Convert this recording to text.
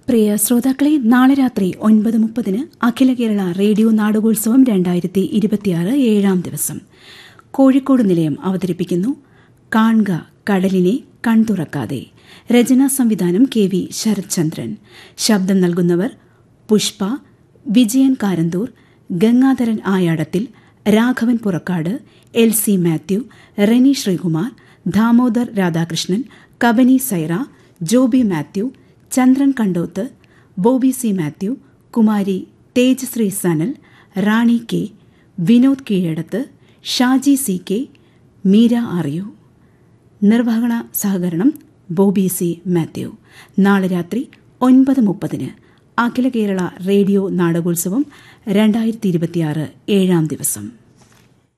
പ്രിയ ശ്രോതാക്കളെ നാളെ രാത്രി ഒൻപത് മുപ്പതിന് അഖില കേരള റേഡിയോ നാടകോത്സവം രണ്ടായിരത്തി ഇരുപത്തിയാറ് ഏഴാം ദിവസം കോഴിക്കോട് നിലയം അവതരിപ്പിക്കുന്നു കാൺക കടലിനെ കൺതുറക്കാതെ രചനാ സംവിധാനം കെ വി ശരത്ചന്ദ്രൻ ശബ്ദം നൽകുന്നവർ Pushpa Vijayan Karanthur Gangadharan Ayadathil Raghavan Purakkad L C Mathew Reni Sreekumar Damodar Radhakrishnan Kabani Saira Jobi Mathew Chandran Kandoth Bobby C Mathew Kumari Thejasree Sanal Rani K Vinod Keezhadath Shaji C K Meera അറിയു നിർവഹണ സഹകരണം ബോബി സി മാത്യു നാളെ രാത്രി ഒൻപത് മുപ്പതിന് അഖില കേരള റേഡിയോ നാടകോത്സവം രണ്ടായിരത്തി ഇരുപത്തിയാറ് ഏഴാം ദിവസം